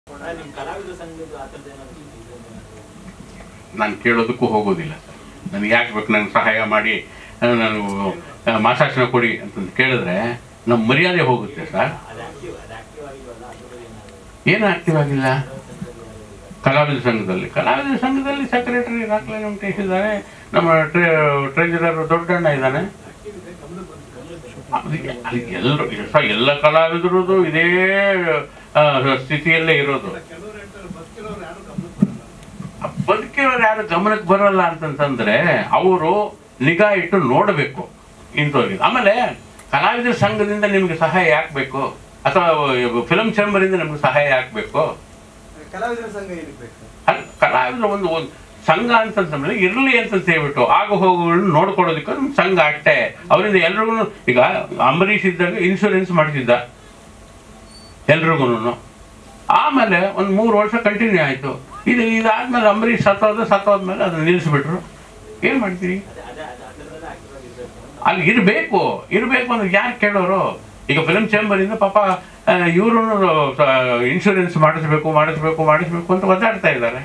ನಿಮ್ ಕಲಾವಿದ ಸಂಘದ ಆ ಥರದ್ದು ಏನಾದ್ರು ಇದೆಯಾ? ನಾನು ಕೇಳೋದಕ್ಕೂ ಹೋಗೋದಿಲ್ಲ ಸರ್ ನನಗೆ ಯಾಕೆ ಬೇಕು ನನಗೆ ಸಹಾಯ ಮಾಡಿ ಆ, ನಾನು ಆ, ಮಾಸಾಶನ ಕೊಡಿ ಅಂತಂದು ಕೇಳಿದ್ರೆ ನಮ್ಮ ಮರ್ಯಾದೆ ಹೋಗುತ್ತೆ ಸರ್ ಅದು ಆಕ್ಟಿವ್ ಅದು ಆಕ್ಟಿವ್ ಆಗಿಲ್ವಲ್ಲ ಅದ್ರ ಬಗ್ಗೆ ಏನಾದ್ರು ಏನು ಆಕ್ಟಿವ್ ಆಗಿಲ್ಲ ಸಂಘದಲ್ಲಿ ಯಾರು ಈಗ? ಕಲಾವಿದ ಸಂಘದಲ್ಲಿ ಕಲಾವಿದ ಸಂಘದಲ್ಲಿ ಸೆಕ್ರೆಟರಿ ರಾಕ್ಲೆ ವೆಂಕಟೇಶ್ ಇದ್ದಾರೆ ನಮ್ಮ ಟ್ರೆಜರರ್ ದೊಡ್ಡಣ್ಣ ಇದ್ದಾನೆ ಅದಕ್ಕೆ ಅದಕ್ಕೆ ಎಲ್ಲರೂ ಸರ್ ಎಲ್ಲ ಕಲಾವಿದರದು ಇದೇ ಆ, ಸ್ಥಿತಿಯಲ್ಲೇ ಇರೋದು ಆ ಬದುಕಿರೋರು ಯಾರು ಗಮನಕ್ಕೆ ಬರಲ್ಲ ಅಂತಂತಂದ್ರೆ ಅವರು ನಿಗಾ ಇಟ್ಟು ನೋಡಬೇಕು ಇಂಥವ್ರಿಗೆ ಆಮೇಲೆ ಕಲಾವಿದರ ಸಂಘದಿಂದ ನಿಮ್ಗೆ ಸಹಾಯ ಯಾಕೆ ಬೇಕು ಅಥವಾ ಫಿಲಂ ಚೇಂಬರಿಂದ ನಿಮ್ಗೆ ಸಹಾಯ ಯಾಕೆ ಬೇಕು ಕಲಾವಿದರ ಸಂಘ ಏನಕ್ಕೆ ಬೇಕು ಅಲ್ಲಿ ಕಲಾವಿದರ ಒಂದು ಒಂದು ಸಂಘ ಅಂತಂದ್ರೆ ಇರಲಿ ಅಂತ ಹೇಳ್ಬಿಟ್ಟು ಆಗು ಹೋಗುಗಳನ್ನ ನೋಡ್ಕೊಳ್ಳೋದಕ್ಕೆ ಒಂದು ಸಂಘ ಅಷ್ಟೇ ಅವರಿಂದ ಎಲ್ರಿಗೂ ಈಗ ಅಂಬರೀಷ್ ಇದ್ದಾಗ ಇನ್ಶೂರೆನ್ಸ್ ಮಾಡಿಸಿದ್ದ ಎಲ್ರಿಗೂ ಆಮೇಲೆ ಒಂದು ಮೂರು ವರ್ಷ ಕಂಟಿನ್ಯೂ ಆಯಿತು ಇದು ಇದಾದ್ಮೇಲೆ ಅಂಬರೀಷ್ ಸತ್ತೋದ ಸತ್ತೋದ್ಮೇಲೆ ಅದನ್ನ ನಿಲ್ಲಿಸ್ಬಿಟ್ರು ಏನು ಮಾಡ್ತೀರಿ ಅದೇ ಅದೇ ಅದೇ ಅದರದ್ದೆಲ್ಲ ಆಕ್ಟಿವ್ ಆಗಿರ್ಬೇಕು ಅಲ್ಲಿ ಇರಬೇಕು ಇರಬೇಕು ಅಂದ್ರೆ ಯಾರು ಕೇಳೋರು ಈಗ ಫಿಲಂ ಚೇಂಬರಿಂದ ಪಾಪ ಇವರು ಇನ್ಶೂರೆನ್ಸ್ ಮಾಡಿಸ್ಬೇಕು ಮಾಡಿಸ್ಬೇಕು ಮಾಡಿಸ್ಬೇಕು ಅಂತ ಒದ್ದಾಡ್ತಾ ಇದ್ದಾರೆ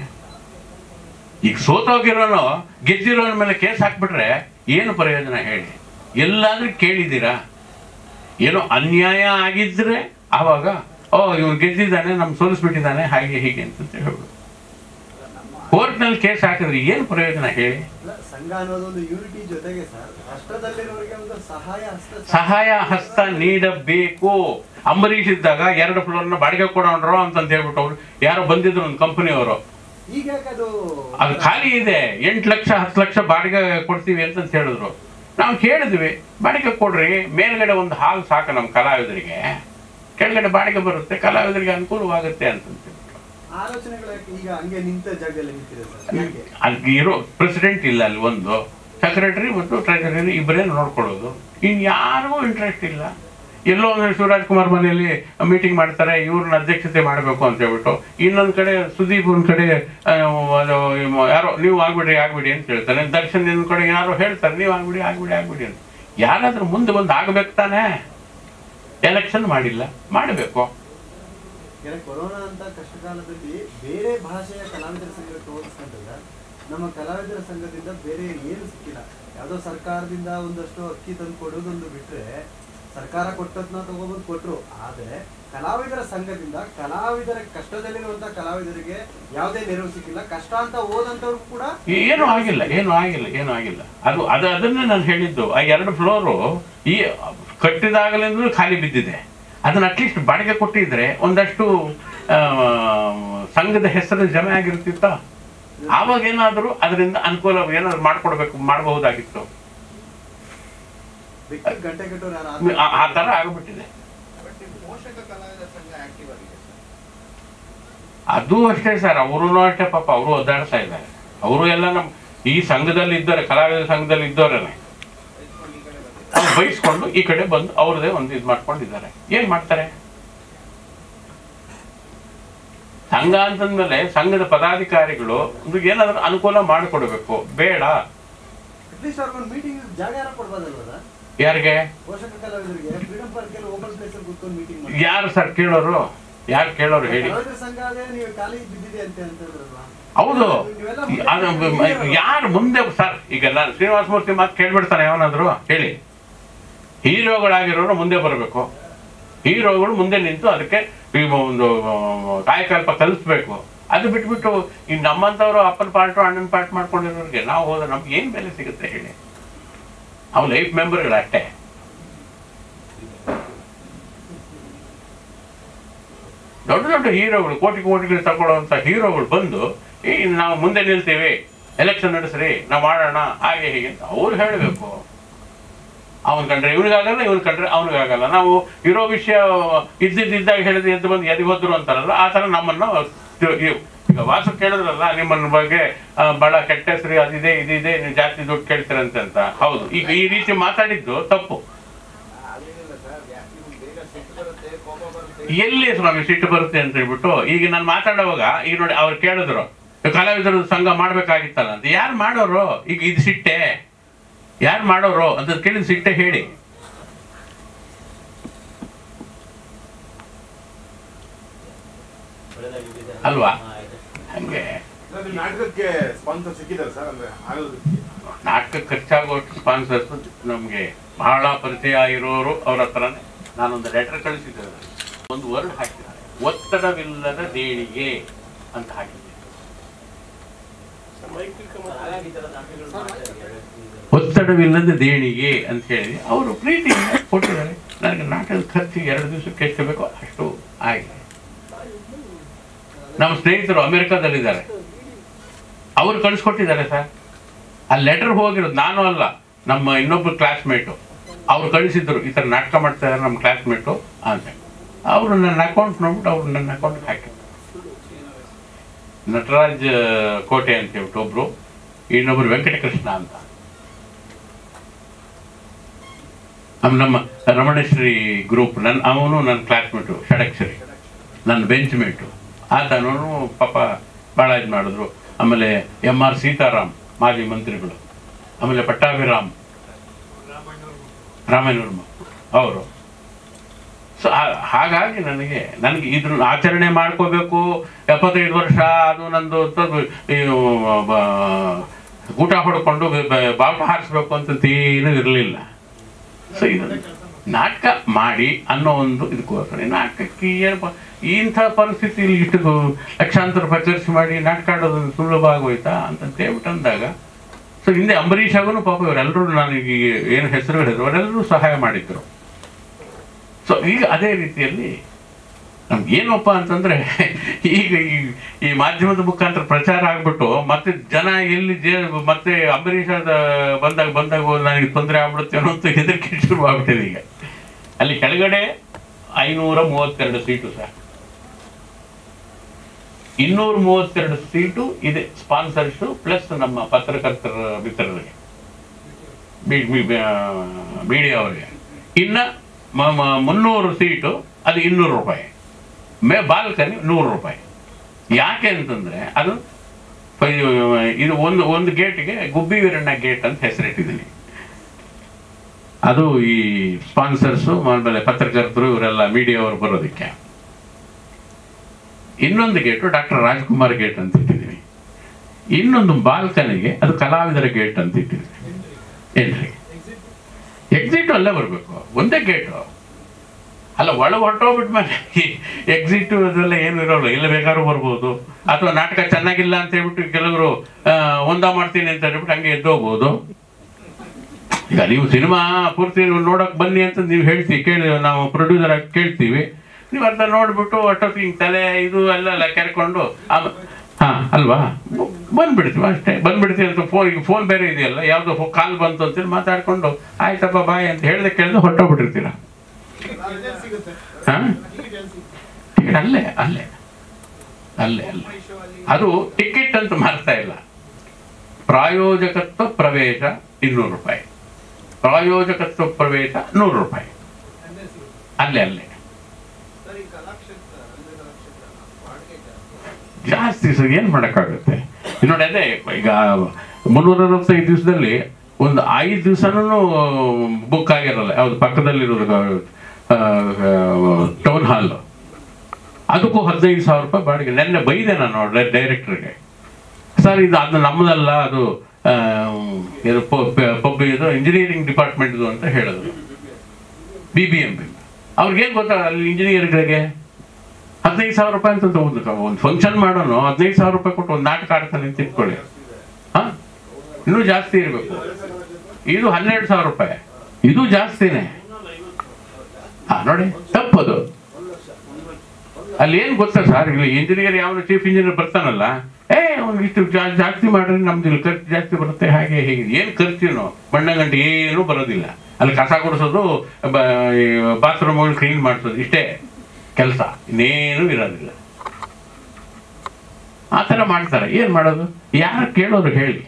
ಈಗ ಸೋತೋಗಿರೋನು ಗೆದ್ದಿರೋನ ಮೇಲೆ ಕೇಸ್ ಹಾಕ್ಬಿಟ್ರೆ ಏನು ಪ್ರಯೋಜನ ಹೇಳಿ ಎಲ್ಲಾದ್ರೂ ಕೇಳಿದ್ದೀರಾ ಏನೋ ಅನ್ಯಾಯ ಆಗಿದ್ರೆ ಆವಾಗ ಓ ಇವನು ಗೆದ್ದಿದ್ದಾನೆ ನಮ್ ಸೋಲಿಸ್ಬಿಟ್ಟಿದ್ದಾನೆ ಹಾಗೆ ಹೀಗೆ ಅಂತ ಹೇಳ್ಬಿಡು ಕೋರ್ಟ್ನಲ್ಲಿ ಕೇಸ್ ಹಾಕಿದ್ರೆ ಏನು ಪ್ರಯೋಜನ ಹೇಳಿ ಅಲ್ಲ, ಸಂಘ ಅನ್ನೋದೊಂದು ಯೂನಿಟಿ ಜೊತೆಗೆ ಸರ್ ಕಷ್ಟದಲ್ಲಿರೋರಿಗೆ ಒಂದು ಸಹಾಯ ಹಸ್ತ ಸಹಾಯ ಹಸ್ತ ನೀಡಬೇಕು ಅಂಬರೀಷ್ ಇದ್ದಾಗ ಎರಡು ಫ್ಲೋರ್ನ ಬಾಡಿಗೆ ಕೊಡೋಣ್ರು ಅಂತಂತ ಹೇಳ್ಬಿಟ್ಟು ಅವ್ರು ಯಾರೋ ಬಂದಿದ್ರು ಒಂದು ಕಂಪನಿಯವರು ಈಗ ಯಾಕೆ ಅದು ಅದು ಖಾಲಿ ಇದೆ ಎಂಟು ಲಕ್ಷ ಹತ್ತು ಲಕ್ಷ ಬಾಡಿಗೆ ಕೊಡ್ತೀವಿ ಅಂತಂತ ಹೇಳಿದ್ರು ನಾವು ಕೇಳಿದ್ವಿ ಬಾಡಿಗೆ ಕೊಡ್ರಿ ಮೇಲ್ಗಡೆ ಒಂದು ಹಾಲ್ ಸಾಕು ನಮ್ಮ ಕಲಾವಿದರಿಗೆ ಕೆಳಗಡೆ ಬಾಡಿಗೆ ಬರುತ್ತೆ ಕಲಾವಿದರಿಗೆ ಅನುಕೂಲವಾಗುತ್ತೆ ಅಂತಂತ ಹೇಳ್ಬಿಟ್ಟು. ಆಲೋಚನೆಗಳು ಯಾಕೆ ಈಗ ಹಂಗೆ ನಿಂತ ಜಾಗದಲ್ಲಿ ನಿಂತಿದೆ ಸರ್ ಯಾಕೆ ಅಲ್ಲಿ ಇರೋ ಪ್ರೆಸಿಡೆಂಟ್ ಇಲ್ಲ ಅಲ್ಲಿ ಒಂದು ಸೆಕ್ರೆಟರಿ ಮತ್ತು ಟ್ರೆಜರಿ ಇಬ್ಬರೇ ನೋಡ್ಕೊಳ್ಳೋದು ಇನ್ ಯಾರಿಗೂ ಇಂಟ್ರೆಸ್ಟ್ ಇಲ್ಲ ಎಲ್ಲೋ ಒಂದು ಶಿವರಾಜ್ ಕುಮಾರ್ ಮನೆಯಲ್ಲಿ ಮೀಟಿಂಗ್ ಮಾಡ್ತಾರೆ ಇವ್ರನ್ನ ಅಧ್ಯಕ್ಷತೆ ಮಾಡಬೇಕು ಅಂತ ಹೇಳ್ಬಿಟ್ಟು ಇನ್ನೊಂದ್ ಕಡೆ ಸುದೀಪ್ ಒಂದ್ ಕಡೆ ಆ, ಅದು ಯಾರೋ ನೀವು ಆಗ್ಬಿಡಿ ಆಗ್ಬಿಡಿ ಅಂತ ಹೇಳ್ತಾನೆ ದರ್ಶನ್ ಇನ್ನೊಂದ್ ಕಡೆ ಯಾರೋ ಹೇಳ್ತಾರೆ ನೀವು ಆಗ್ಬಿಡಿ ಆಗ್ಬಿಡಿ ಆಗ್ಬಿಡಿ ಅಂತ ಯಾರಾದ್ರೂ ಮುಂದೆ ಬಂದು ಆಗ್ಬೇಕು ತಾನೇ ಎಲೆಕ್ಷನ್ ಮಾಡಿಲ್ಲ ಮಾಡಬೇಕು ಯಾಕಂದ್ರೆ ಕೊರೋನಾ ಅಂತ ಕಷ್ಟ ಕಾಲದಲ್ಲಿ ಬೇರೆ ಭಾಷೆಯ ಕಲಾವಿದರ ಸಂಘಕ್ಕೆ ಹೋಲಿಸ್ಕೊಂಡಾಗ ನಮ್ಮ ಕಲಾವಿದರ ಸಂಘದಿಂದ ಬೇರೆ ಏನು ಸಿಕ್ಕಿಲ್ಲ ಯಾವುದೋ ಸರ್ಕಾರದಿಂದ ಒಂದಷ್ಟು ಅಕ್ಕಿ ತಂದು ಕೊಡೋದೊಂದು ಬಿಟ್ರೆ ಸರ್ಕಾರ ಕೊಟ್ಟದ್ನ ತಗೊಬಂದು ಕೊಟ್ರು ಆದ್ರೆ ಕಲಾವಿದರ ಸಂಘದಿಂದ ಕಲಾವಿದರ ಕಷ್ಟದಲ್ಲಿರುವಂತ ಕಲಾವಿದರಿಗೆ ಯಾವುದೇ ನೆರವು ಸಿಕ್ಕಿಲ್ಲ ಕಷ್ಟ ಅಂತ ಹೋದಂತವ್ರು ಕೂಡ ಏನು ಆಗಿಲ್ಲ ಏನು ಆಗಿಲ್ಲ ಏನು ಆಗಿಲ್ಲ ಅದು ಅದು ಅದನ್ನೇ ನಾನು ಹೇಳಿದ್ದು ಆ ಎರಡು ಫ್ಲೋರು ಈ ಕಟ್ಟಿದಾಗಲಿಂದಲೂ ಖಾಲಿ ಬಿದ್ದಿದೆ ಅದನ್ನ ಅಟ್ಲೀಸ್ಟ್ ಬಾಡಿಗೆ ಕೊಟ್ಟಿದ್ರೆ ಒಂದಷ್ಟು ಆ, ಸಂಘದ ಹೆಸರು ಜಮೆ ಆಗಿರ್ತಿತ್ತ ಆವಾಗ ಏನಾದರೂ ಅದರಿಂದ ಅನುಕೂಲ ಏನಾದ್ರು ಮಾಡ್ಕೊಡ್ಬೇಕು ಮಾಡಬಹುದಾಗಿತ್ತು ಬೆಕ್ಕಿಗೆ ಗಂಟೆ ಕಟ್ಟೋರು ಯಾರು ಆ- ಆ ಥರ ಆಗ್ಬಿಟ್ಟಿದೆ ಪೋಷಕ ಕಲಾವಿದರ ಸಂಘ ಆಕ್ಟಿವ್ ಆಗಿದೆ ಸರ್ ಅದು ಅಷ್ಟೇ ಸರ್ ಅವರು ಅಷ್ಟೇ ಪಾಪ ಅವರು ಒದ್ದಾಡ್ತಾ ಇದ್ದಾರೆ ಅವರು ಎಲ್ಲ ನಮ್ಮ ಈ ಸಂಘದಲ್ಲಿ ಇದ್ದಾರೆ ಕಲಾವಿದರ ಸಂಘದಲ್ಲಿ ಇದ್ದವರೇನೆ ಬೈಸ್ಕೊಂಡು ಈ ಕಡೆ ಬಂದಿದೆ ಅವ್ರು ಬೈಸ್ಕೊಂಡು ಈ ಕಡೆ ಬಂದು ಅವ್ರದೇ ಒಂದು ಇದು ಮಾಡ್ಕೊಂಡಿದ್ದಾರೆ ಏನ್ ಮಾಡ್ತಾರೆ ಸಂಘ ಅಂತಂದ್ಮೇಲೆ ಸಂಘದ ಪದಾಧಿಕಾರಿಗಳು ಒಂದು ಏನಾದ್ರೂ ಅನುಕೂಲ ಮಾಡಿಕೊಡ್ಬೇಕು ಬೇಡ ಅಟ್ಲೀಸ್ಟ್ ಅವ್ರಿಗೊಂದು ಮೀಟಿಂಗ್ ಜಾಗ ಯಾರು ಕೊಡ್ಬೋದಲ್ವಲ್ಲ ಯಾರಿಗೆ ಪೋಷಕ ಕಲಾವಿದರಿಗೆ ಫ್ರೀಡಂ ಪಾರ್ಕ್ ಅಲ್ಲಿ ಓಪನ್ ಪ್ಲೇಸ್ ಅಲ್ಲಿ ಕೂತ್ಕೊಂಡು ಮೀಟಿಂಗ್ ಮಾಡಿ ಯಾರು ಸರ್ ಕೇಳೋರು ಯಾರು ಕೇಳೋರು ಹೇಳಿ ಕಲಾವಿದರ ಸಂಘ ಅದೇ ನೀವು ಖಾಲಿ ಬಿದ್ದಿದೆ ಅಂತ ಅಂತಂದ್ರಲ್ವಾ ಹೌದು ನೀವೆಲ್ಲ ಅದು ಯಾರು ಮುಂದೆ ಸರ್ ಈಗ ನಾನು ಶ್ರೀನಿವಾಸ ಮೂರ್ತಿ ಮಾತು ಕೇಳ್ಬಿಡ್ತಾನೆ ಯಾವನಾದ್ರು ಹೇಳಿ ಹೀರೋಗಳಾಗಿರೋರು ಮುಂದೆ ಬರಬೇಕು ಹೀರೋಗಳು ಮುಂದೆ ನಿಂತು ಅದಕ್ಕೆ ಈ ಒಂದು ಕಾಯಕಲ್ಪ ಕಲಿಸ್ಬೇಕು ಅದು ಬಿಟ್ಬಿಟ್ಟು ಈ ನಮ್ಮಂಥವ್ರು ಅಪ್ಪನ ಪಾರ್ಟು ಅಣ್ಣನ ಪಾರ್ಟ್ ಮಾಡ್ಕೊಂಡಿರೋರಿಗೆ ನಾವು ಹೋದ್ರೆ ನಮ್ಗೆ ಏನು ಬೆಲೆ ಸಿಗುತ್ತೆ ಹೇಳಿ ಅವು ಲೈಫ್ ಮೆಂಬರ್ಗಳು ಅಷ್ಟೇ ದೊಡ್ಡ ದೊಡ್ಡ ಹೀರೋಗಳು ಕೋಟಿ ಕೋಟಿಗಳು ತಗೊಳ್ಳುವಂಥ ಹೀರೋಗಳು ಬಂದು ಈ ನಾವು ಮುಂದೆ ನಿಲ್ತೀವಿ ಎಲೆಕ್ಷನ್ ನಡೆಸ್ರಿ ನಾವು ಮಾಡೋಣ ಹಾಗೆ ಹೀಗೆ ಅಂತ ಅವ್ರು ಹೇಳಬೇಕು ಅವನ್ ಕಂಡ್ರೆ ಇವನಿಗಾಗಲ್ಲ ಇವನ್ ಕಂಡ್ರೆ ಅವನಿಗಾಗಲ್ಲ ನಾವು ಇರೋ ವಿಷಯ ಇದ್ದಿದ್ದಾಗ ಹೇಳಿದ್ರೆ ಎದ್ದು ಬಂದು ಎದಿ ಹೋದ್ರು ಅಂತಾರಲ್ಲ ಆ ಥರ ನಮ್ಮನ್ನು ತಿ- ಇವ್- ಈಗ ವಾಸು ಕೇಳಿದ್ರಲ್ಲ ನಿಮ್ಮನ್ನ ಬಗ್ಗೆ ಆ, ಬಹಳ ಕೆಟ್ಟ ಹೆಸರು ಅದಿದೆ ಇದಿದೆ ನೀವು ಜಾಸ್ತಿ ದುಡ್ಡು ಕೇಳ್ತೀರಂತೆ ಅಂತ ಹೌದು ಈಗ ಈ ರೀತಿ ಮಾತಾಡಿದ್ದು ತಪ್ಪು ಅದೇನಿಲ್ಲ ಸರ್ ನಿಮ್ಗೆ ಬೇಗ ಸಿಟ್ಟು ಬರುತ್ತೆ ಕೋಪ ಬರುತ್ತೆ ಎಲ್ಲಿ ಸ್ವಾಮಿ ಸಿಟ್ಟು ಬರುತ್ತೆ ಅಂತ ಹೇಳ್ಬಿಟ್ಟು ಈಗ ನಾನು ಮಾತಾಡುವಾಗ ಈಗ ನೋಡಿ ಅವ್ರು ಕೇಳಿದ್ರು ಕಲಾವಿದರು ಸಂಘ ಮಾಡ್ಬೇಕಾಗಿತ್ತಲ್ಲ ಅಂತ ಯಾರು ಮಾಡೋರು ಈಗ ಇದು ಸಿಟ್ಟೆ ಯಾರು ಮಾಡೋರು ಅಂತ ಕೇಳಿದ ಸಿಟ್ಟೆ ಹೇಳಿ ಒಳ್ಳೆದಾಗಿ ದುಡ್ಡಿದೆ. ಅಲ್ವಾ? ಹಾ, ಆಯ್ತು. ಹಂಗೆ ಅದು ನಾಟಕಕ್ಕೆ ಸ್ಪಾನ್ಸರ್ ಸಿಕ್ಕಿದ್ದಾರೆ ಸರ್ ಅಂದ್ರೆ ಆಗೋದಕ್ಕೆ ನಾಟಕ ಖರ್ಚಾಗೋ ಸ್ಪಾನ್ಸರ್ಸ್ ನಮಗೆ ಬಹಳ ಪರಿಚಯ ಇರೋರು ಅವ್ರ ಹತ್ರನೇ ನಾನೊಂದು ಲೆಟರ್ ಕಳಿಸಿದ್ದೆ ಅವ್ರಿಗೆ. ಒಂದು ವರ್ಡ್ ಹಾಕಿದ್ದಾರೆ ಒತ್ತಡವಿಲ್ಲದ ದೇಣಿಗೆ ಅಂತ ಹಾಕಿದ್ದೆ ಹಾಗಾಗಿ ಈ ಥರ ನಾಟಕಗಳು ಮಾಡ್ತಾ ಇದ್ದಾರೆ. ಒತ್ತಡವಿಲ್ಲದ ದೇಣಿಗೆ ಅಂತ ಹೇಳಿ ಅವರು ಪ್ರೀತಿಯಿಂದ ಕೊಟ್ಟಿದ್ದಾರೆ ನನಗೆ ನಾಟಕದ ಖರ್ಚು ಎರಡು ದಿವಸಕ್ಕೆ ಎಷ್ಟು ಬೇಕೋ ಅಷ್ಟು ಆಗಿದೆ ನಮ್ಮ ಸ್ನೇಹಿತರು ಅಮೆರಿಕಾದಲ್ಲಿದ್ದಾರೆ ಅವರು ಕಳಿಸ್ಕೊಟ್ಟಿದ್ದಾರೆ ಸರ್ ಆ ಲೆಟರ್ ಹೋಗಿರೋದು ನಾನು ಅಲ್ಲ ನಮ್ಮ ಇನ್ನೊಬ್ಬರು ಕ್ಲಾಸ್ಮೇಟು ಅವ್ರು ಕಳಿಸಿದ್ರು ಈ ಥರ ನಾಟಕ ಮಾಡ್ತಾ ಇದ್ದಾರೆ ನಮ್ಮ ಕ್ಲಾಸ್ಮೇಟು ಅಂತ ಅವರು ನನ್ನ ಅಕೌಂಟ್ ನೋಡ್ಬಿಟ್ಟು ಅವ್ರು ನನ್ನ ಅಕೌಂಟ್ಗೆ ಹಾಕಿದ್ರು ನಟರಾಜ್ ಕೋಟೆ ಅಂತ ಹೇಳ್ಬಿಟ್ಟು ಒಬ್ರು ಇನ್ನೊಬ್ರು ವೆಂಕಟಕೃಷ್ಣ ಅಂತ ಆಮೇಲೆ ನಮ್ಮ ರಮಣಶ್ರೀ ಗ್ರೂಪ್ ನನ್ನ ಅವನು ನನ್ನ ಕ್ಲಾಸ್ಮೇಟು ಷಡಕ್ಷರಿ ನನ್ನ ಬೆಂಚ್ ಮೇಟು ಆತನೂ ಪಾಪ ಭಾಳ ಇದು ಮಾಡಿದ್ರು ಆಮೇಲೆ ಎಮ್ ಆರ್ ಸೀತಾರಾಮ್ ಮಾಜಿ ಮಂತ್ರಿಗಳು ಆಮೇಲೆ ಪಟ್ಟಾಭಿರಾಮ್ ರಾಮಾಯಣವರ್ಮ ಅವರು ಸೊ ಹಾಗಾಗಿ ನನಗೆ ನನಗೆ ಇದ್ರ ಆಚರಣೆ ಮಾಡ್ಕೋಬೇಕು ಎಪ್ಪತ್ತೈದು ವರ್ಷ ಅದು ನಂದು ಅಂತದ್ದು ಈ ಬ- ಊಟ ಹೊಡ್ಕೊಂಡು ಬ- ಬ- ಬಾವುಟ ಹಾರಿಸ್ಬೇಕು ಅಂತ ಏನೂ ಇರಲಿಲ್ಲ ಸೊ ಇದು ನಾಟಕ ಮಾಡಿ ಅನ್ನೋ ಒಂದು ಇದಕ್ಕೋಸ್ಕರ ಈ ನಾಟಕಕ್ಕೆ ಏನಪ್ಪ ಇಂಥ ಪರಿಸ್ಥಿತಿಯಲ್ಲಿ ಇಷ್ಟು ಲಕ್ಷಾಂತರ ರೂಪಾಯಿ ಖರ್ಚು ಮಾಡಿ ನಾಟಕ ಆಡೋದು ಸುಲಭ ಆಗೋಯ್ತಾ ಅಂತ ಹೇಳ್ಬಿಟ್ಟು ಅಂದಾಗ ಸೊ ಹಿಂದೆ ಅಂಬರೀಷ್ ಆಗೂ ಪಾಪ ಇವರೆಲ್ಲರೂ ನನಗೆ ಏನು ಹೆಸರುಗಳಿದ್ರು ಅವರೆಲ್ಲರೂ ಸಹಾಯ ಮಾಡಿದ್ರು ಸೊ ಈಗ ಅದೇ ರೀತಿಯಲ್ಲಿ ನಮ್ಗೆ ಏನಪ್ಪ ಅಂತಂದ್ರೆ ಈಗ ಈ ಈ ಮಾಧ್ಯಮದ ಮುಖಾಂತರ ಪ್ರಚಾರ ಆಗ್ಬಿಟ್ಟು ಮತ್ತೆ ಜನ ಎಲ್ಲಿ ಜೇ ಮತ್ತೆ ಅಂಬರೀಷ್ ಅದ ಬಂದಾಗ ಬಂದಾಗ ನನಗೆ ತೊಂದರೆ ಆಗ್ಬಿಡುತ್ತೆ ಅನ್ನೋ ಅಂತ ಹೆದರಿಕೆ ಶುರು ಆಗ್ಬಿಟ್ಟಿದೆ ಈಗ ಅಲ್ಲಿ ಕೆಳಗಡೆ ಐನೂರ ಮೂವತ್ತೆರಡು ಸೀಟು ಸರ್ ಇನ್ನೂರ ಮೂವತ್ತೆರಡು ಸೀಟು ಇದೆ ಸ್ಪಾನ್ಸರ್ಸು ಪ್ಲಸ್ ನಮ್ಮ ಪತ್ರಕರ್ತರ ಮಿತ್ರರಿಗೆ ಮೀಡಿಯಾ ಅವರಿಗೆ ಇನ್ನು ಮ- ಮ- ಮುನ್ನೂರು ಸೀಟು ಅದು ಇನ್ನೂರು ರೂಪಾಯಿ ಮೇ ಬಾಲ್ಕನಿ ನೂರು ರೂಪಾಯಿ ಯಾಕೆ ಅಂತಂದ್ರೆ ಅದು ಪ- ಇದು ಒಂದು ಒಂದು ಗೇಟ್ಗೆ ಗುಬ್ಬಿ ವೀರಣ್ಣ ಗೇಟ್ ಅಂತ ಹೆಸರಿಟ್ಟಿದ್ದೀನಿ ಅದು ಈ ಸ್ಪಾನ್ಸರ್ಸು ಆಮೇಲೆ ಪತ್ರಕರ್ತರು ಇವರೆಲ್ಲ ಮೀಡಿಯಾ ಅವರು ಬರೋದಕ್ಕೆ ಇನ್ನೊಂದು ಗೇಟು ಡಾಕ್ಟರ್ ರಾಜ್ಕುಮಾರ್ ಗೇಟ್ ಅಂತ ಇಟ್ಟಿದ್ದೀನಿ ಇನ್ನೊಂದು ಬಾಲ್ಕನಿಗೆ ಅದು ಕಲಾವಿದರ ಗೇಟ್ ಅಂತ ಇಟ್ಟಿದ್ದೀನಿ ಎಂಟ್ರಿ ಎಕ್ಸಿಟ್ ಅಲ್ಲೇ ಬರಬೇಕು ಒಂದೇ ಗೇಟು ಅಲ್ಲ ಒಳಗೆ ಹೊರಟೋಗ್ಬಿಟ್ಮೇಲೆ ಎಕ್ಸಿಟ್ ಅದೆಲ್ಲ ಏನು ಇರೋಲ್ಲ ಇಲ್ಲ ಬೇಕಾದ್ರೂ ಬರ್ಬೋದು ಅಥವಾ ನಾಟಕ ಚೆನ್ನಾಗಿಲ್ಲ ಅಂತ ಹೇಳ್ಬಿಟ್ಟು ಕೆಲವರು ಆ, ಒಂದ ಮಾಡ್ತೀನಿ ಅಂತ ಹೇಳ್ಬಿಟ್ಟು ಹಂಗೆ ಎದ್ದೋಗ್ಬೋದು ಈಗ ನೀವು ಸಿನಿಮಾ ಪೂರ್ತಿ ನೋಡಕ್ ಬನ್ನಿ ಅಂತ ನೀವು ಹೇಳ್ತೀವಿ ಕೇಳಿ ನಾವು ಪ್ರೊಡ್ಯೂಸರ್ ಆಗಿ ಕೇಳ್ತೀವಿ ನೀವು ಅರ್ಧ ನೋಡ್ಬಿಟ್ಟು ಒಟ್ಟೊತ್ತಿಗೆ ಹಿಂಗ್ ತಲೆ ಇದು ಎಲ್ಲ ಎಲ್ಲ ಕೆರ್ಕೊಂಡು ಆಮ ಹಾ ಅಲ್ವಾ ಬ- ಬಂದ್ಬಿಡ್ತೀವಿ ಅಷ್ಟೇ ಬಂದ್ಬಿಡ್ತೀವಿ ಅಂತ ಫೋನ್ ಈಗ ಫೋನ್ ಬೇರೆ ಇದೆಯಲ್ಲ ಯಾವುದೋ ಕಾಲ್ ಬಂತು ಅಂತೇಳಿ ಮಾತಾಡ್ಕೊಂಡು ಆಯ್ತಪ್ಪ ಬಾಯ್ ಅಂತ ಹೇಳ್ದೆ ಕೇಳಿದ್ರೆ ಹೊಟ್ಟೋಗ್ಬಿಟ್ಟಿರ್ತೀರ ಹಾ ಟಿಕೆಟ್ ಅಲ್ಲೇ ಅಲ್ಲೇ ಅಲ್ಲೇ ಅಲ್ಲೇ ಅದು ಟಿಕೆಟ್ ಅಂತ ಮಾರ್ತಾ ಇಲ್ಲ ಪ್ರಾಯೋಜಕತ್ವ ಪ್ರವೇಶ ಇನ್ನೂರು ರೂಪಾಯಿ ಪ್ರಾಯೋಜಕತ್ವ ಪ್ರವೇಶ ನೂರು ರೂಪಾಯಿ ಅಲ್ಲೇ ಅಲ್ಲೇ ಸರ್ ಈ ಕಲಾಕ್ಷೇತ್ರ ರಂಗ ಕಲಾಕ್ಷೇತ್ರ ಬಾಡಿಗೆ ಜಾಸ್ತಿ ಜಾಸ್ತಿ ಸರ್ ಏನು ಮಾಡೋಕ್ಕಾಗುತ್ತೆ ಈಗ ನೋಡಿ ಅದೇ ಈಗ ಮುನ್ನೂರ ಅರವತ್ತೈದು ದಿವಸದಲ್ಲಿ ಒಂದು ಐದು ದಿವಸನೂ ಬುಕ್ ಆಗಿರಲ್ಲ ಯಾವ್ದು ಪಕ್ಕದಲ್ಲಿರೋದು ಟೌನ್ ಹಾಲ್ ಅದಕ್ಕೂ ಹದಿನೈದು ಸಾವಿರ ರೂಪಾಯಿ ಬಾಡಿಗೆ ನೆನ್ನೆ ಬೈದೆ ನಾನು ಡೈರೆಕ್ಟರ್ಗೆ ಸರ್ ಇದು ಅದು ನಮ್ಮದಲ್ಲ ಅದು ಆ, ಇದು ಪಬ್ ಇದು ಇಂಜಿನಿಯರಿಂಗ್ ಡಿಪಾರ್ಟ್ಮೆಂಟ್ದು ಅಂತ ಹೇಳಿದ್ರು ಬಿ ಬಿ ಎಂ ಪಿ ಅವ್ರಿಗೇನು ಗೊತ್ತಾ ಅಲ್ಲಿ ಇಂಜಿನಿಯರ್ಗಳಿಗೆ ಹದಿನೈದು ಸಾವಿರ ರೂಪಾಯಿ ಅಂತ ಒಂದು ಒಂದು ಫಂಕ್ಷನ್ ಮಾಡೋನು ಹದಿನೈದು ಸಾವಿರ ರೂಪಾಯಿ ಕೊಟ್ಟು ಒಂದು ನಾಟಕ ಆಡ್ತಾನೆ ಅಂತ ಇಟ್ಕೊಳ್ಳಿ ಹಾ ಇನ್ನೂ ಜಾಸ್ತಿ ಇರಬೇಕು ಇದು ಹನ್ನೆರಡು ಸಾವಿರ ರೂಪಾಯಿ ಇದು ಜಾಸ್ತಿನೇ ಹಾ ನೋಡಿ ತಪ್ಪದು ಅಲ್ಲಿ ಏನು ಗೊತ್ತಾ ಸರ್ ಇಲ್ಲಿ ಇಂಜಿನಿಯರ್ ಯಾವ ಚೀಫ್ ಇಂಜಿನಿಯರ್ ಬರ್ತಾನಲ್ಲ ಏ ಅವ್ನು ಇಷ್ಟು ಜಾ- ಜಾಸ್ತಿ ಮಾಡ್ರಿ ನಮ್ದು ಇಲ್ಲಿ ಖರ್ಚು ಜಾಸ್ತಿ ಬರುತ್ತೆ ಹಾಗೆ ಹೀಗೆ ಏನು ಖರ್ಚೇನು ಬಣ್ಣ ಗಂಟೆ ಏನೂ ಬರೋದಿಲ್ಲ ಅಲ್ಲಿ ಕಸ ಗುಡಿಸೋದು ಬಾತ್ರೂಮ್ಗಳು ಕ್ಲೀನ್ ಮಾಡಿಸೋದು ಇಷ್ಟೇ ಕೆಲಸ ಇನ್ನೇನು ಇರೋದಿಲ್ಲ ಆ ಥರ ಮಾಡ್ತಾರೆ ಏನು ಮಾಡೋದು ಯಾರು ಕೇಳೋರು ಹೇಳಿ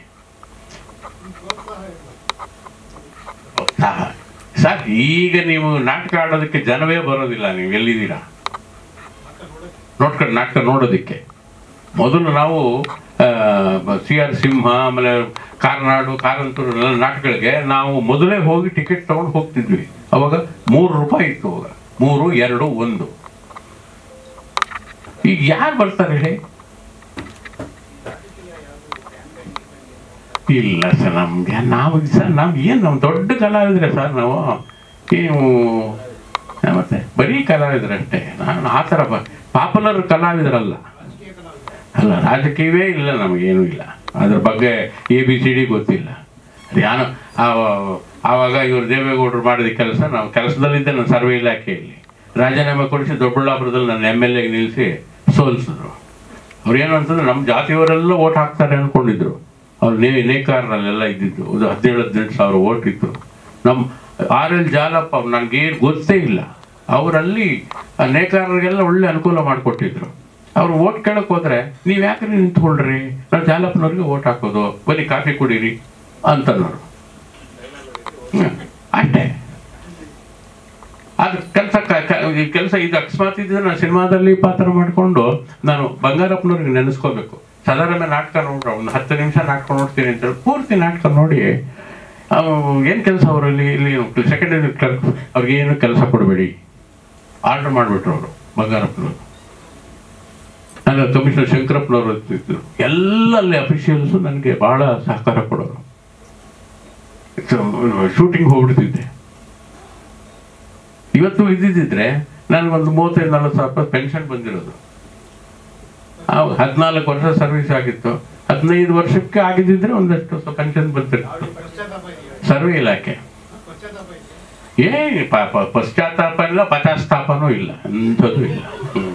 ಉತ್ಸಾಹ. ಸರ್ ಈಗ ನೀವು ನಾಟಕ ಆಡೋದಕ್ಕೆ ಜನವೇ ಬರೋದಿಲ್ಲ ನೀವು ಎಲ್ಲಿದ್ದೀರಾ ನೋಡ್ಕೊಂಡು ನಾಟಕ ನೋಡೋದಕ್ಕೆ ಮೊದಲು ನಾವು ಸಿ ಆರ್ ಸಿಂಹ ಆಮೇಲೆ ಕಾರ್ನಾಡು ಕಾರಂತೂರು ಎಲ್ಲ ನಾಟಕಗಳಿಗೆ ನಾವು ಮೊದಲೇ ಹೋಗಿ ಟಿಕೆಟ್ ತಗೊಂಡು ಹೋಗ್ತಿದ್ವಿ ಅವಾಗ ಮೂರು ರೂಪಾಯಿ ಇತ್ತು ಅವಾಗ ಮೂರು ಎರಡು ಒಂದು ಈಗ ಯಾರು ಬರ್ತಾರೆ ಹೇಳಿ ಇಲ್ಲ ಸರ್ ನಮ್ಗೆ ನಾವು ಸರ್ ನಮ್ಗೆ ಏನು ನಾವು ದೊಡ್ಡ ಕಲಾವಿದ್ರೆ ಸರ್ ನಾವು ನೀವು ಆ, ಮತ್ತೆ ಬರೀ ಕಲಾವಿದ್ರಷ್ಟೇ ನಾನು ಆ ಥರ ಪಾಪ್ಯುಲರ್ ಕಲಾವಿದರಲ್ಲ ಅಲ್ಲ ರಾಜಕೀಯವೇ ಇಲ್ಲ ನಮಗೇನೂ ಇಲ್ಲ ಅದ್ರ ಬಗ್ಗೆ ಎ ಬಿ ಸಿ ಡಿ ಗೊತ್ತಿಲ್ಲ ಅದು ಯಾನು ಆ- ಆವಾಗ ಇವರು ದೇವೇಗೌಡರು ಮಾಡಿದ ಕೆಲಸ ನಾವು ಕೆಲಸದಲ್ಲಿದ್ದೆ ನಾನು ಸರ್ವೆ ಇಲಾಖೆಯಲ್ಲಿ ರಾಜೀನಾಮೆ ಕೊಡಿಸಿ ದೊಡ್ಡಬಳ್ಳಾಪುರದಲ್ಲಿ ನನ್ನ ಎಮ್ ಎಲ್ ಎಗೆ ನಿಲ್ಲಿಸಿ ಸೋಲಿಸಿದ್ರು ಅವ್ರು ಏನು ಅಂತಂದ್ರೆ ನಮ್ಮ ಜಾತಿಯವರೆಲ್ಲ ಓಟ್ ಹಾಕ್ತಾರೆ ಅಂದ್ಕೊಂಡಿದ್ರು ಅವ್ರು ನೇ ನೇಕಾರರಲ್ಲೆಲ್ಲ ಇದ್ದಿದ್ದು ಅದು ಹದಿನೇಳು ಹದಿನೆಂಟು ಸಾವಿರ ಓಟ್ ಇತ್ತು ನಮ್ಮ ಆರ್ ಎಲ್ ಜಾಲಪ್ಪ ನನಗೇನು ಗೊತ್ತೇ ಇಲ್ಲ ಅವರಲ್ಲಿ ಆ ನೇಕಾರರಿಗೆಲ್ಲ ಒಳ್ಳೆ ಅನುಕೂಲ ಮಾಡಿಕೊಟ್ಟಿದ್ರು ಅವ್ರು ಓಟ್ ಕೇಳಕ್ ಹೋದ್ರೆ ನೀವು ಯಾಕ್ರಿ ನಿಂತ್ಕೊಳ್ರಿ ನಾವು ಜಾಲಪ್ಪನವ್ರಿಗೆ ಓಟ್ ಹಾಕೋದು ಬನ್ನಿ ಕಾಫಿ ಕುಡೀರಿ ಅಂತನೋರು ಹ್ಮ್, ಅಷ್ಟೇ ಅದು ಕೆಲಸ ಈ ಕೆಲಸ ಇದು ಅಕಸ್ಮಾತ್ ಇದ್ರೆ ನಾನು ಸಿನಿಮಾದಲ್ಲಿ ಪಾತ್ರ ಮಾಡಿಕೊಂಡು ನಾನು ಬಂಗಾರಪ್ಪನವ್ರಿಗೆ ನೆನೆಸ್ಕೋಬೇಕು ಸಾಧಾರಣ ನಾಟಕ ನೋಡ್ರೆ ಒಂದು ಹತ್ತು ನಿಮಿಷ ನಾಟಕ ನೋಡ್ತೀನಿ ಅಂತೇಳಿ ಪೂರ್ತಿ ನಾಟಕ ನೋಡಿ ಏನು ಕೆಲಸ ಅವರಲ್ಲಿ ಇಲ್ಲಿ ಸೆಕೆಂಡರಿ ಕ್ಲರ್ಕ್ ಅವ್ರಿಗೆ ಏನು ಕೆಲಸ ಕೊಡಬೇಡಿ ಆರ್ಡರ್ ಮಾಡಿಬಿಟ್ರು ಅವರು ಬಂಗಾರಪ್ಪನವರು ಆಗ ಕಮಿಷನರ್ ಶಂಕರಪ್ಪನವರು ಇರ್ತಿದ್ರು ಎಲ್ಲ ಅಲ್ಲಿ ಅಫಿಷಿಯಲ್ಸು ನನಗೆ ಬಹಳ ಸಹಕಾರ ಕೊಡೋರು ಶೂಟಿಂಗ್ ಹೋಗ್ಬಿಡ್ತಿದ್ದೆ ಇವತ್ತು ಇದ್ದಿದ್ದಿದ್ರೆ ನನಗೊಂದು ಮೂವತ್ತೈದು ನಲ್ವತ್ತು ಸಾವಿರ ರೂಪಾಯಿ ಪೆನ್ಷನ್ ಬಂದಿರೋದು ಹದಿನಾಲ್ಕು ವರ್ಷ ಸರ್ವಿಸ್ ಆಗಿತ್ತು ಹದಿನೈದು ವರ್ಷಕ್ಕೆ ಆಗಿದ್ದಿದ್ರೆ ಒಂದಷ್ಟು ಪೆನ್ಷನ್ ಬರ್ತಿತ್ತು ಸರ್ವೆ ಇಲಾಖೆ ಏ ಪಾಪ ಪಶ್ಚಾತ್ತಾಪ ಇಲ್ಲ ಪಚಾಸ್ತಾಪನೂ ಇಲ್ಲ ಅಂಥದ್ದು ಇಲ್ಲ ಹ್ಮ್.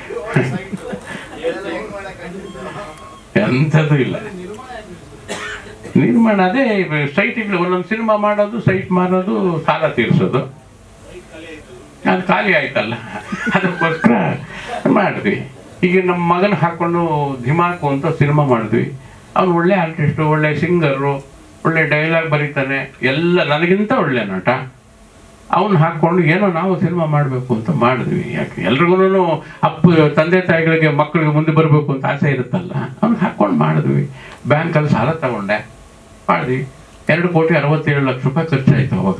ಎಂಥದ್ದು ಇಲ್ಲ ನಿರ್ಮಾಣ ಅದೇ ಸೈಟ್ಗಳು ಒಂದೊಂದು ಸಿನಿಮಾ ಮಾಡೋದು ಸೈಟ್ ಮಾರೋದು ಸಾಲ ತೀರಿಸೋದು ಅದು ಖಾಲಿ ಆಯ್ತಲ್ಲ ಅದಕ್ಕೋಸ್ಕರ ಮಾಡಿದ್ವಿ ಈಗ ನಮ್ಮ ಮಗನ ಹಾಕೊಂಡು ಧಿಮಾಕು ಅಂತ ಸಿನಿಮಾ ಮಾಡಿದ್ವಿ ಅವ್ನು ಒಳ್ಳೆ ಆರ್ಟಿಸ್ಟು ಒಳ್ಳೆ ಸಿಂಗರು ಒಳ್ಳೆ ಡೈಲಾಗ್ ಬರೀತಾನೆ ಎಲ್ಲ ನನಗಿಂತ ಒಳ್ಳೆ ನಟ ಅವನು ಹಾಕ್ಕೊಂಡು ಏನೋ ನಾವು ಸಿನಿಮಾ ಮಾಡಬೇಕು ಅಂತ ಮಾಡಿದ್ವಿ ಯಾಕೆ ಎಲ್ರಿಗೂ ಅಪ್ಪ ತಂದೆ ತಾಯಿಗಳಿಗೆ ಮಕ್ಕಳಿಗೆ ಮುಂದೆ ಬರಬೇಕು ಅಂತ ಆಸೆ ಇರುತ್ತಲ್ಲ ಅವ್ನು ಹಾಕ್ಕೊಂಡು ಮಾಡಿದ್ವಿ ಬ್ಯಾಂಕಲ್ಲಿ ಸಾಲ ತಗೊಂಡೆ ಮಾಡಿದ್ವಿ ಎರಡು ಕೋಟಿ ಅರವತ್ತೇಳು ಲಕ್ಷ ರೂಪಾಯಿ ಖರ್ಚಾಯಿತು ಅವಾಗ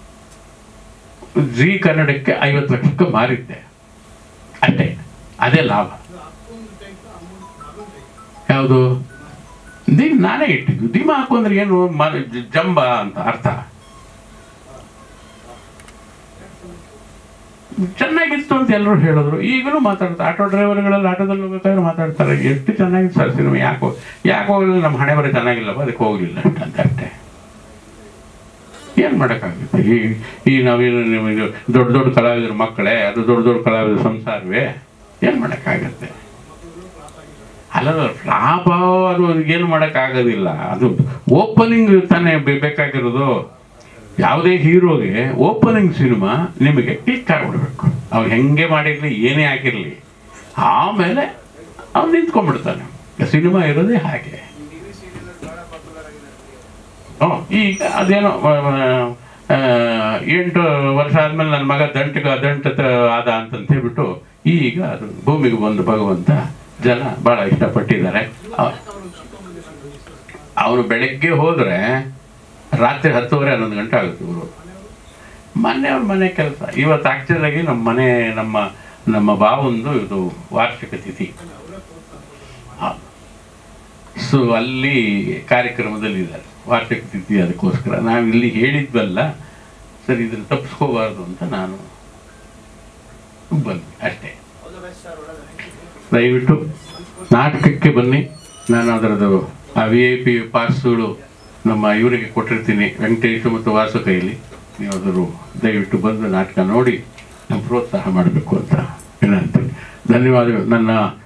ಜಿ ಕನ್ನಡಕ್ಕೆ ಐವತ್ತು ಲಕ್ಷಕ್ಕೆ ಮಾರಿದ್ದೆ ಅಷ್ಟೇ ಅದೇ ಲಾಭ ಯಾವುದು ದೀಮ್ ನಾನೇ ಇಟ್ಟಿದ್ದು ದೀಮ ಹಾಕು ಅಂದ್ರೆ ಏನು ಮ- ಜಂಬ ಅಂತ ಅರ್ಥ ಚೆನ್ನಾಗಿತ್ತು ಅಂತ ಎಲ್ಲರೂ ಹೇಳಿದ್ರು ಈಗಲೂ ಮಾತಾಡ್ತಾರೆ ಆಟೋ ಡ್ರೈವರ್ಗಳೆಲ್ಲ ಆಟೋದಲ್ಲಿ ಹೋಗ್ಬೇಕಾದ್ರೆ ಮಾತಾಡ್ತಾರೆ ಎಷ್ಟು ಚೆನ್ನಾಗಿತ್ತು ಸರ್ ಸಿನಿಮಾ ಯಾಕೆ ಹೋಗ್- ಯಾಕೆ ಹೋಗಲಿಲ್ಲ ನಮ್ಮ ಹಣೆ ಬರೀ ಚೆನ್ನಾಗಿಲ್ಲಪ್ಪ ಅದಕ್ಕೆ ಹೋಗಲಿಲ್ಲ ಅಂತ ಅಷ್ಟೇ ಏನು ಮಾಡೋಕ್ಕಾಗುತ್ತೆ ಈ ಈ ನಾವೇನು ನಿಮಗೆ ದೊಡ್ಡ ದೊಡ್ಡ ಕಲಾವಿದರ ಮಕ್ಕಳೇ ಅದು ದೊಡ್ಡ ದೊಡ್ಡ ಕಲಾವಿದರ ಸಂಸಾರವೇ ಏನು ಮಾಡೋಕ್ಕಾಗತ್ತೆ ಅಲ್ಲ ಲಾಭ ಅದು ಏನು ಮಾಡೋಕ್ಕಾಗೋದಿಲ್ಲ ಅದು ಓಪನಿಂಗ್ ತಾನೇ ಬೇ- ಬೇಕಾಗಿರೋದು ಯಾವುದೇ ಹೀರೋಗೆ ಓಪನಿಂಗ್ ಸಿನಿಮಾ ನಿಮಗೆ ಕ್ಲಿಕ್ ಆಗಿಬಿಡ್ಬೇಕು ಅವ್ರು ಹೆಂಗೆ ಮಾಡಿರಲಿ ಏನೇ ಆಗಿರಲಿ ಆಮೇಲೆ ಅವ್ನು ನಿಂತ್ಕೊಂಡ್ಬಿಡ್ತಾನೆ ಸಿನಿಮಾ ಇರೋದೇ ಹಾಗೆ ಹ್ಞೂ ಈಗ ಅದೇನೋ ಆ, ಆ, ಎಂಟು ವರ್ಷ ಆದ್ಮೇಲೆ ನನ್ನ ಮಗ ದಂಟಗ ದಂಟ ಆದ ಅಂತಂತ ಹೇಳ್ಬಿಟ್ಟು ಈಗ ಅದು ಭೂಮಿಗೆ ಬಂದು ಭಗವಂತ ಜನ ಬಹಳ ಇಷ್ಟಪಟ್ಟಿದ್ದಾರೆ ಅವನು ಬೆಳಗ್ಗೆ ಹೋದ್ರೆ ರಾತ್ರಿ ಹತ್ತುವರೆ ಹನ್ನೊಂದು ಗಂಟೆ ಆಗುತ್ತೆ ಇವರು ಮೊನ್ನೆ ಅವ್ರ ಮನೆ ಕೆಲಸ ಇವತ್ತು ಆಕ್ಚುಲಾಗಿ ನಮ್ಮ ಮನೆ ನಮ್ಮ ನಮ್ಮ ಬಾವಂದು ಇದು ವಾರ್ಷಿಕ ತಿಥಿ ಸೊ ಅಲ್ಲಿ ಕಾರ್ಯಕ್ರಮದಲ್ಲಿ ಇದ್ದಾರೆ ವಾರ್ಷಿಕ ತಿಥಿ ಅದಕ್ಕೋಸ್ಕರ ನಾವು ಇಲ್ಲಿ ಹೇಳಿದ್ವಲ್ಲ ಸರಿ ಇದನ್ನು ತಪ್ಪಿಸ್ಕೋಬಾರ್ದು ಅಂತ ನಾನು ಬಂದೆ ಅಷ್ಟೇ ದಯವಿಟ್ಟು ನಾಟಕಕ್ಕೆ ಬನ್ನಿ ನಾನು ಅದರದ್ದು ಆ ವಿ ಐ ಪಿ ಪಾಸ್ಗಳು ನಮ್ಮ ಇವರಿಗೆ ಕೊಟ್ಟಿರ್ತೀನಿ ವೆಂಕಟೇಶ್ ಮತ್ತು ವಾಸು ಕೈಲಿ ನೀವು ಅದರು ದಯವಿಟ್ಟು ಬಂದು ನಾಟಕ ನೋಡಿ ನಮ್ಮ ಪ್ರೋತ್ಸಾಹ ಮಾಡಬೇಕು ಅಂತ ವಿನಂತಿ ಧನ್ಯವಾದಗಳು ನನ್ನ